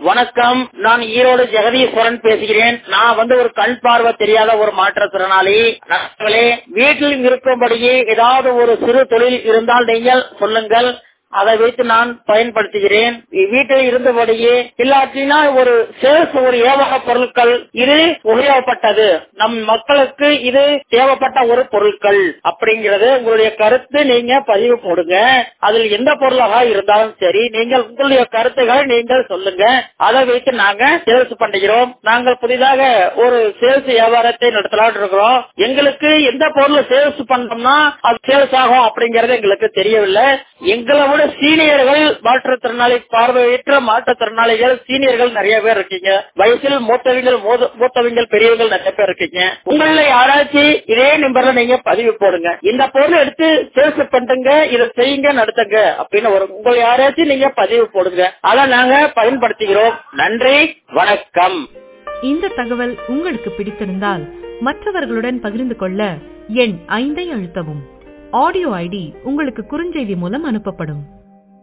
வணக்கம் நான் ஈரோடு ஜெகதீஸ்வரன் பேசுகிறேன் நான் வந்து ஒரு கண் பார்வை தெரியாத ஒரு மாற்றுத்திறனாளி நண்பர்களே வீட்டில் இருக்கும்படியே ஏதாவது ஒரு சிறு தொழில் இருந்தால் நீங்கள் சொல்லுங்கள் அதை வைத்து நான் பயன்படுத்துகிறேன் வீட்டில் இருந்தபடியே இல்லாட்டினா ஒரு சேல்ஸ் ஒரு ஏவக பொருட்கள் இது உபயோகப்பட்டது நம் மக்களுக்கு இது தேவைப்பட்ட ஒரு பொருட்கள் அப்படிங்கறது உங்களுடைய கருத்து நீங்க பதிவு போடுங்க அதில் எந்த பொருளாக இருந்தாலும் சரி நீங்கள் உங்களுடைய கருத்துக்களை நீங்கள் சொல்லுங்க அதை வைத்து நாங்க சேல்ஸ் பண்ணுகிறோம் நாங்கள் புதிதாக ஒரு சேல்ஸ் வியாபாரத்தை நடத்தலாம் இருக்கிறோம் எங்களுக்கு எந்த பொருள் சேல்ஸ் பண்ணோம்னா அது சேல்ஸ் ஆகும் அப்படிங்கறது எங்களுக்கு தெரியவில்லை எங்களை விட சீனியர்கள் மாற்றுத்திறனாளி பார்வையற்ற மாற்றுத்திறனாளிகள் சீனியர்கள் நிறைய பேர் இருக்கீங்க வயசில் மூத்தவங்கள் மூத்தவங்கள் பெரியவங்கள் நிறைய பேர் இருக்கீங்க உங்கள யாராச்சும் இதே நம்பர்ல நீங்க பதிவு போடுங்க இந்த பொருள் எடுத்து சேல்ஸ் பண்ணுங்க இதை செய்யுங்க நடத்துங்க அப்படின்னு ஒரு உங்களை யாராச்சும் நீங்க பதிவு போடுங்க அதை நாங்க பயன்படுத்துகிறோம் நன்றி வணக்கம் இந்த தகவல் உங்களுக்கு பிடித்திருந்தால் மற்றவர்களுடன் பகிர்ந்து கொள்ள எண் ஐந்தை அழுத்தவும் ஆடியோ ஐடி உங்களுக்கு குறுஞ்செய்தி மூலம் அனுப்பப்படும்